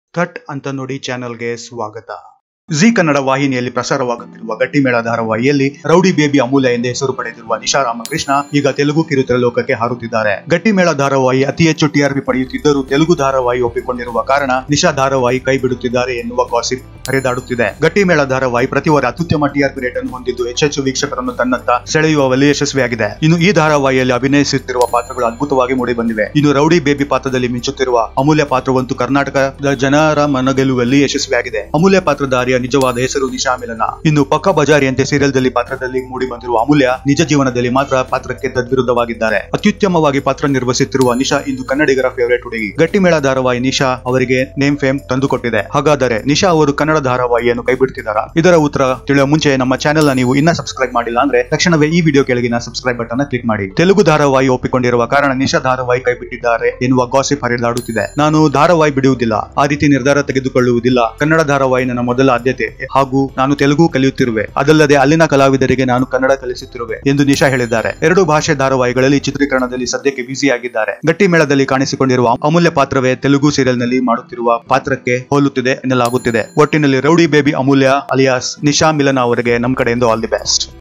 ಥಟ್ ಅಂತ ನೋಡಿ ಚಾನೆಲ್ಗೆ ಸ್ವಾಗತ ಜಿ ಕನ್ನಡ ವಾಹಿನಿಯಲ್ಲಿ ಪ್ರಸಾರವಾಗುತ್ತಿರುವ ಗಟ್ಟಿಮೇಳ ಧಾರಾವಾಹಿಯಲ್ಲಿ ರೌಡಿ ಬೇಬಿ ಅಮೂಲ್ಯ ಎಂದೇ ಹೆಸರು ಪಡೆದಿರುವ ನಿಶಾ ರಾಮಕೃಷ್ಣ ಈಗ ತೆಲುಗು ಕಿರುತೆರೆ ಲೋಕಕ್ಕೆ ಹಾರುತ್ತಿದ್ದಾರೆ ಗಟ್ಟಿಮೇಳ ಧಾರಾವಾಹಿ ಅತಿ ಹೆಚ್ಚು ಟಿಆರ್ಪಿ ಪಡೆಯುತ್ತಿದ್ದರೂ ತೆಲುಗು ಧಾರಾವಾಹಿ ಒಪ್ಪಿಕೊಂಡಿರುವ ಕಾರಣ ನಿಶಾ ಧಾರಾವಾಹಿ ಕೈ ಬಿಡುತ್ತಿದ್ದಾರೆ ಎನ್ನುವ ಗಾಸಿಪ್ ಹರಿದಾಡುತ್ತಿದೆ ಗಟ್ಟಿಮೇಳ ಧಾರಾವಾಹಿ ಪ್ರತಿ ವಾರ ಅತ್ಯುತ್ತಮ ಟಿಆರ್ಪಿ ರೇಟ್ ಅನ್ನು ಹೊಂದಿದ್ದು ಹೆಚ್ಚೆಚ್ಚು ವೀಕ್ಷಕರನ್ನು ತನ್ನತ್ತ ಸೆಳೆಯುವಲ್ಲಿ ಯಶಸ್ವಿಯಾಗಿದೆ ಇನ್ನು ಈ ಧಾರಾವಾಹಿಯಲ್ಲಿ ಅಭಿನಯಿಸುತ್ತಿರುವ ಪಾತ್ರಗಳು ಅದ್ಭುತವಾಗಿ ಮೂಡಿಬಂದಿವೆ ಇನ್ನು ರೌಡಿ ಬೇಬಿ ಪಾತ್ರದಲ್ಲಿ ಮಿಂಚುತ್ತಿರುವ ಅಮೂಲ್ಯ ಪಾತ್ರವಂತೂ ಕರ್ನಾಟಕದ ಜನರ ಮನಗೆಲ್ಲುವಲ್ಲಿ ಯಶಸ್ವಿಯಾಗಿದೆ ಅಮೂಲ್ಯ ಪಾತ್ರಧಾರಿಯ ನಿಜವಾದ ಹೆಸರು ನಿಶಾ ಮಿಲನ ಇನ್ನು ಪಕ್ಕ ಬಜಾರಿಯಂತೆ ಸೀರಿಯಲ್ದಲ್ಲಿ ಪಾತ್ರದಲ್ಲಿ ಮೂಡಿ ಬಂದಿರುವ ಅಮೂಲ್ಯ ನಿಜ ಜೀವನದಲ್ಲಿ ಮಾತ್ರ ಪಾತ್ರಕ್ಕೆ ತದ್ವಿರುದ್ಧವಾಗಿದ್ದಾರೆ ಅತ್ಯುತ್ತಮವಾಗಿ ಪಾತ್ರ ನಿರ್ವಹಿಸುತ್ತಿರುವ ನಿಶಾ ಇಂದು ಕನ್ನಡಿಗರ ಫೇವರೇಟ್ ಹುಡುಗಿ ಗಟ್ಟಿಮೇಳ ಧಾರಾವಾಹಿ ನಿಶಾ ಅವರಿಗೆ ನೇಮ್ ಫೇಮ್ ತಂದುಕೊಟ್ಟಿದೆ ಹಾಗಾದರೆ ನಿಶಾ ಅವರು ಕನ್ನಡ ಧಾರಾವಾಹಿಯನ್ನು ಕೈಬಿಡ್ತಿದ್ದಾರಾ ಇದರ ಉತ್ತರ ತಿಳಿಯುವ ಮುಂಚೆ ನಮ್ಮ ಚಾನೆಲ್ ನ ನೀವು ಇನ್ನ ಸಬ್ಸ್ಕ್ರೈಬ್ ಮಾಡಿಲ್ಲ ಅಂದ್ರೆ ತಕ್ಷಣವೇ ಈ ವಿಡಿಯೋ ಕೆಳಗಿನ ಸಬ್ಸ್ಕ್ರೈಬ್ ಬಟನ್ ಕ್ಲಿಕ್ ಮಾಡಿ ತೆಲುಗು ಧಾರಾವಾಹಿ ಒಪ್ಪಿಕೊಂಡಿರುವ ಕಾರಣ ನಿಶಾ ಧಾರಾವಾಹಿ ಕೈಬಿಟ್ಟಿದ್ದಾರೆ ಎನ್ನುವ ಗಾಸಿಪ್ ಹರಿದಾಡುತ್ತಿದೆ ನಾನು ಧಾರಾವಾಹಿ ಬಿಡುವುದಿಲ್ಲ ಆ ರೀತಿ ನಿರ್ಧಾರ ತೆಗೆದುಕೊಳ್ಳುವುದಿಲ್ಲ ಕನ್ನಡ ಧಾರಾವಾಹಿ ನನ್ನ ಮೊದಲ ಆದ್ಯತೆ ಹಾಗೂ ನಾನು ತೆಲುಗು ಕಲಿಯುತ್ತಿರುವೆ ಅದಲ್ಲದೆ ಅಲ್ಲಿನ ಕಲಾವಿದರಿಗೆ ನಾನು ಕನ್ನಡ ಕಲಿಸುತ್ತಿರುವೆ ಎಂದು ನಿಶಾ ಹೇಳಿದ್ದಾರೆ ಎರಡು ಭಾಷೆ ಧಾರಾವಾಹಿಗಳಲ್ಲಿ ಚಿತ್ರೀಕರಣದಲ್ಲಿ ಸದ್ಯಕ್ಕೆ ಬ್ಯುಸಿ ಆಗಿದ್ದಾರೆ ಗಟ್ಟಿ ಮೇಳದಲ್ಲಿ ಕಾಣಿಸಿಕೊಂಡಿರುವ ಅಮೂಲ್ಯ ಪಾತ್ರವೇ ತೆಲುಗು ಸೀರಿಯಲ್ ನಲ್ಲಿ ಮಾಡುತ್ತಿರುವ ಪಾತ್ರಕ್ಕೆ ಹೋಲುತ್ತಿದೆ ಎನ್ನಲಾಗುತ್ತಿದೆ ಒಟ್ಟಿನಲ್ಲಿ rowdy baby Amulya alias Nisha Milana ಅವರಿಗೆ ನಮ್ಮ ಕಡೆಯಿಂದ ಆಲ್ ದಿ ಬೆಸ್ಟ್